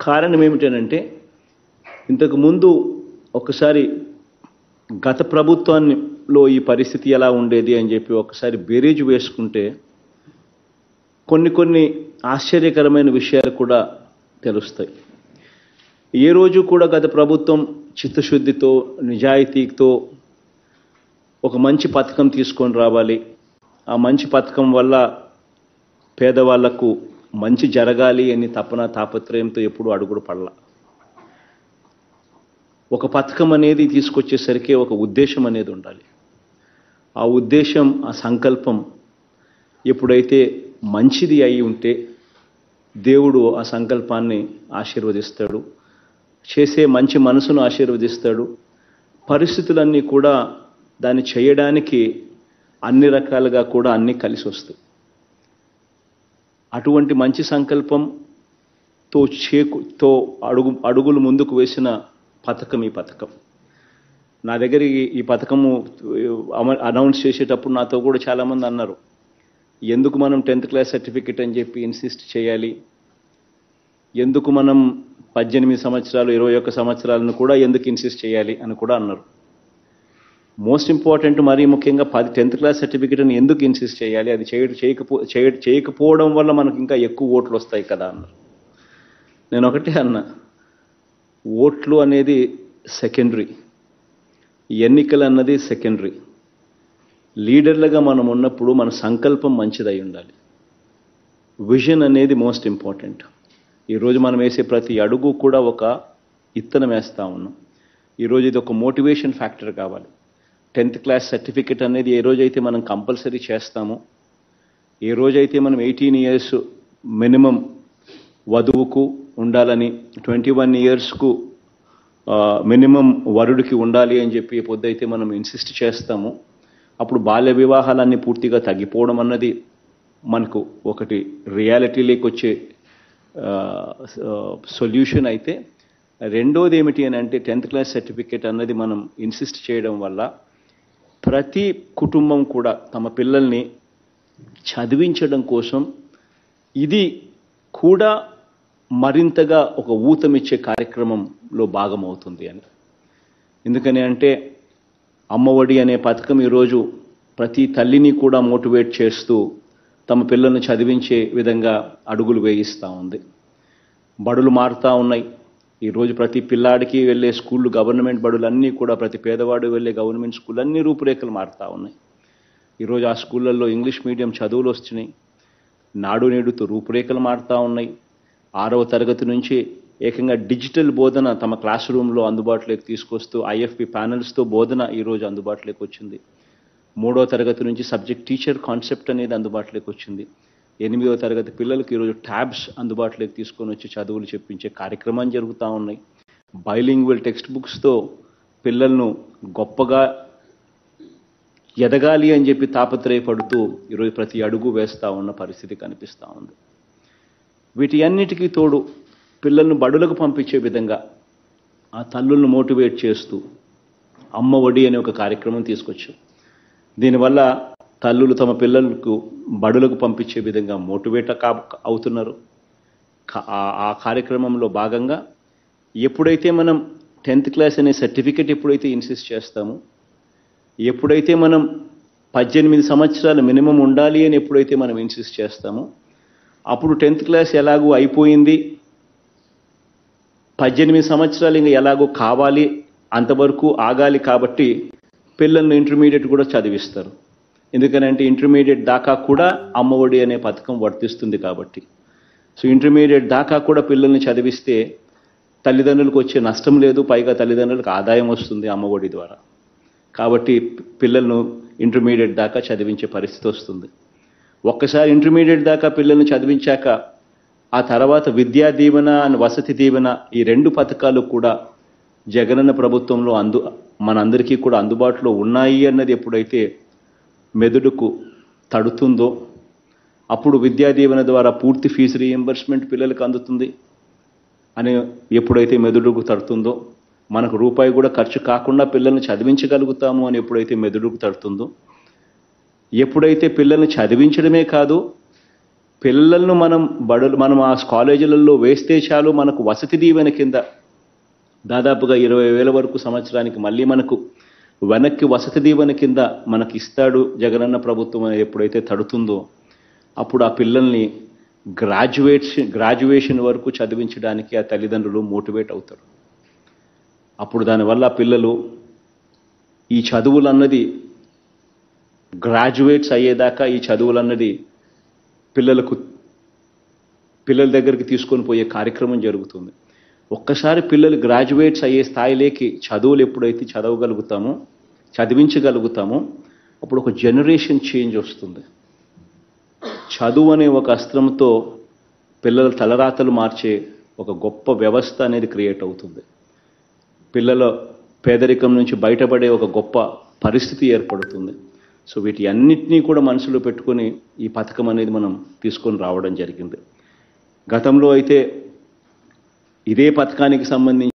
కారణం ఏమిటనంటే ఇంతకు ముందు ఒకసారి గత ప్రభుత్వాన్నిలో ఈ పరిస్థితి ఎలా ఉండేది అని చెప్పి ఒకసారి బేరీజు వేసుకుంటే కొన్ని కొన్ని ఆశ్చర్యకరమైన విషయాలు కూడా తెలుస్తాయి ఏ రోజు కూడా గత ప్రభుత్వం చిత్తశుద్ధితో నిజాయితీతో ఒక మంచి పథకం తీసుకొని రావాలి ఆ మంచి పథకం వల్ల పేదవాళ్లకు మంచి జరగాలి అని తపన తాపత్రయంతో ఎప్పుడూ అడుగుడు పడల ఒక పథకం అనేది తీసుకొచ్చేసరికి ఒక ఉద్దేశం అనేది ఉండాలి ఆ ఉద్దేశం ఆ సంకల్పం ఎప్పుడైతే మంచిది అయి ఉంటే దేవుడు ఆ సంకల్పాన్ని ఆశీర్వదిస్తాడు చేసే మంచి మనసును ఆశీర్వదిస్తాడు పరిస్థితులన్నీ కూడా దాన్ని చేయడానికి అన్ని రకాలుగా కూడా అన్నీ కలిసి వస్తాయి అటువంటి మంచి సంకల్పంతో చేకుతో అడుగు అడుగులు ముందుకు వేసిన పథకం ఈ పథకం నా దగ్గర ఈ- ఈ పథకము అమ- అనౌన్స్ చేసేటప్పుడు నాతో కూడా చాలామంది అన్నారు ఎందుకు మనం టెన్త్ క్లాస్ సర్టిఫికెట్ అని చెప్పి ఇన్సిస్ట్ చేయాలి ఎందుకు మనం పద్దెనిమిది సంవత్సరాలు ఇరవై ఒక్క సంవత్సరాలను కూడా ఎందుకు ఇన్సిస్ట్ చేయాలి అని కూడా అన్నారు మోస్ట్ ఇంపార్టెంట్ మరీ ముఖ్యంగా పది టెన్త్ క్లాస్ సర్టిఫికెట్ని ఎందుకు ఇన్సిస్ట్ చేయాలి అది చేయ చేయకపో చేయ చేయకపోవడం వల్ల మనకు ఇంకా ఎక్కువ ఓట్లు వస్తాయి కదా అన్నారు నేను ఒకటే అన్నా ఓట్లు అనేది సెకండరీ ఎన్నికలు అన్నది సెకండరీ లీడర్లుగా మనం ఉన్నప్పుడు మన సంకల్పం మంచిదై ఉండాలి విజన్ అనేది మోస్ట్ ఇంపార్టెంట్ ఈరోజు మనం వేసే ప్రతి అడుగు కూడా ఒక ఇత్తనం వేస్తూ ఉన్నాం ఈరోజు ఇది ఒక మోటివేషన్ ఫ్యాక్టర్ కావాలి టెన్త్ క్లాస్ సర్టిఫికెట్ అనేది ఏ రోజైతే మనం కంపల్సరీ చేస్తామో ఏ రోజైతే మనం ఎయిటీన్ ఇయర్స్ మినిమం వధువుకు ఉండాలని ట్వంటీ వన్ ఇయర్స్కు మినిమం వరుడికి ఉండాలి అని చెప్పి పొద్దుైతే మనం ఇన్సిస్ట్ చేస్తాము అప్పుడు బాల్య వివాహాలన్నీ పూర్తిగా తగ్గిపోవడం అన్నది మనకు ఒకటి రియాలిటీలోకి వచ్చే సొల్యూషన్ అయితే రెండోది ఏమిటి అని అంటే టెన్త్ క్లాస్ సర్టిఫికేట్ అన్నది మనం ఇన్సిస్ట్ చేయడం వల్ల ప్రతి కుటుంబం కూడా తమ పిల్లల్ని చదివించడం కోసం ఇది కూడా మరింతగా ఒక ఊతమిచ్చే కార్యక్రమంలో భాగమవుతుంది అని ఎందుకని అంటే అమ్మఒడి అనే పథకం ఈరోజు ప్రతి తల్లిని కూడా మోటివేట్ చేస్తూ తమ పిల్లల్ని చదివించే విధంగా అడుగులు వేయిస్తూ ఉంది బడులు మారుతూ ఉన్నాయి ఈరోజు ప్రతి పిల్లాడికి వెళ్ళే స్కూళ్ళు గవర్నమెంట్ బడులు అన్నీ కూడా ప్రతి పేదవాడు వెళ్ళే గవర్నమెంట్ స్కూల్ అన్ని రూపురేఖలు మారుతూ ఉన్నాయి ఈరోజు ఆ స్కూళ్ళల్లో ఇంగ్లీష్ మీడియం చదువులు వస్తున్నాయి నాడు నేడుతో రూపురేఖలు మారుతూ ఉన్నాయి ఆరవ తరగతి నుంచి ఏకంగా డిజిటల్ బోధన తమ క్లాస్ రూమ్లో అందుబాటులోకి తీసుకొస్తూ ఐఎఫ్పి ప్యానల్స్తో బోధన ఈరోజు అందుబాటులోకి వచ్చింది మూడో తరగతి నుంచి సబ్జెక్ట్ టీచర్ కాన్సెప్ట్ అనేది అందుబాటులోకి వచ్చింది ఎనిమిదవ తరగతి పిల్లలకు ఈరోజు ట్యాబ్స్ అందుబాటులోకి తీసుకొని వచ్చి చదువులు చెప్పించే కార్యక్రమాలు జరుగుతూ ఉన్నాయి బైలింగ్వల్ టెక్స్ట్ బుక్స్తో పిల్లలను గొప్పగా ఎదగాలి అని చెప్పి తాపత్రయపడుతూ ఈరోజు ప్రతి అడుగు వేస్తూ ఉన్న పరిస్థితి కనిపిస్తూ ఉంది వీటి అన్నిటికీ తోడు పిల్లలను బడులకు పంపించే విధంగా ఆ తల్లులను మోటివేట్ చేస్తూ అమ్మ ఒడి అనే ఒక కార్యక్రమం తీసుకొచ్చాం దీనివల్ల తల్లులు తమ పిల్లలకు బడులకు పంపించే విధంగా మోటివేట్ కా అవుతున్నారు కా- ఆ- ఆ కార్యక్రమంలో భాగంగా ఎప్పుడైతే మనం టెన్త్ క్లాస్ అనే సర్టిఫికెట్ ఎప్పుడైతే ఇన్సిస్ట్ చేస్తామో ఎప్పుడైతే మనం పద్దెనిమిది సంవత్సరాలు మినిమం ఉండాలి అని ఎప్పుడైతే మనం ఇన్సిస్ట్ చేస్తామో అప్పుడు టెన్త్ క్లాస్ ఎలాగూ అయిపోయింది పద్దెనిమిది సంవత్సరాలు ఇంకా ఎలాగో కావాలి అంతవరకు ఆగాలి కాబట్టి పిల్లల్ని ఇంటర్మీడియట్ కూడా చదివిస్తారు ఎందుకనంటే ఇంటర్మీడియట్ దాకా కూడా అమ్మఒడి అనే పథకం వర్తిస్తుంది కాబట్టి సో ఇంటర్మీడియట్ దాకా కూడా పిల్లల్ని చదివిస్తే తల్లిదండ్రులకు వచ్చే నష్టం లేదు పైగా తల్లిదండ్రులకు ఆదాయం వస్తుంది అమ్మఒడి ద్వారా కాబట్టి పిల్లలను ఇంటర్మీడియట్ దాకా చదివించే పరిస్థితి వస్తుంది ఒక్కసారి ఇంటర్మీడియట్ దాకా పిల్లల్ని చదివించాక ఆ తర్వాత విద్యా దీవెన అండ్ వసతి దీవెన ఈ రెండు పథకాలు కూడా జగనన్న ప్రభుత్వంలో అందు మనందరికీ కూడా అందుబాటులో ఉన్నాయి అన్నది ఎప్పుడైతే మెదడుకు తడుతుందో అప్పుడు విద్యా దీవెన ద్వారా పూర్తి ఫీజు రీఎంబర్స్మెంట్ పిల్లలకు అందుతుంది అని ఎప్పుడైతే మెదడుకు తడుతుందో మనకు రూపాయి కూడా ఖర్చు కాకుండా పిల్లల్ని చదివించగలుగుతాము అని ఎప్పుడైతే మెదడుకు తడుతుందో ఎప్పుడైతే పిల్లల్ని చదివించడమే కాదు పిల్లలను మనం బడులు మనం ఆ కాలేజీలలో వేస్తే చాలు మనకు వసతి దీవెన కింద దాదాపుగా ఇరవై వేల వరకు సంవత్సరానికి మళ్ళీ మనకు వెనక్కి వసతి దీవెన కింద మనకి ఇస్తాడు జగనన్న ప్రభుత్వం అనేది ఎప్పుడైతే తడుతుందో అప్పుడు ఆ పిల్లల్ని గ్రాడ్యుయేషన్ గ్రాడ్యుయేషన్ వరకు చదివించడానికి ఆ తల్లిదండ్రులు మోటివేట్ అవుతారు అప్పుడు దానివల్ల ఆ పిల్లలు ఈ చదువులు అన్నది గ్రాడ్యుయేట్స్ అయ్యేదాకా ఈ చదువులు అన్నది పిల్లలకు పిల్లల దగ్గరికి తీసుకొని పోయే కార్యక్రమం జరుగుతుంది ఒక్కసారి పిల్లలు గ్రాడ్యుయేట్స్ అయ్యే స్థాయిలోకి చదువులు ఎప్పుడైతే చదవగలుగుతామో చదివించగలుగుతామో అప్పుడు ఒక జనరేషన్ చేంజ్ వస్తుంది చదువు అనే ఒక అస్త్రంతో పిల్లల తలరాతలు మార్చే ఒక గొప్ప వ్యవస్థ అనేది క్రియేట్ అవుతుంది పిల్లల పేదరికం నుంచి బయటపడే ఒక గొప్ప పరిస్థితి ఏర్పడుతుంది సో వీటి అన్నిటినీ కూడా మనసులో పెట్టుకొని ఈ పథకం అనేది మనం తీసుకొని రావడం జరిగింది గతంలో అయితే ఇదే పథకానికి సంబంధించి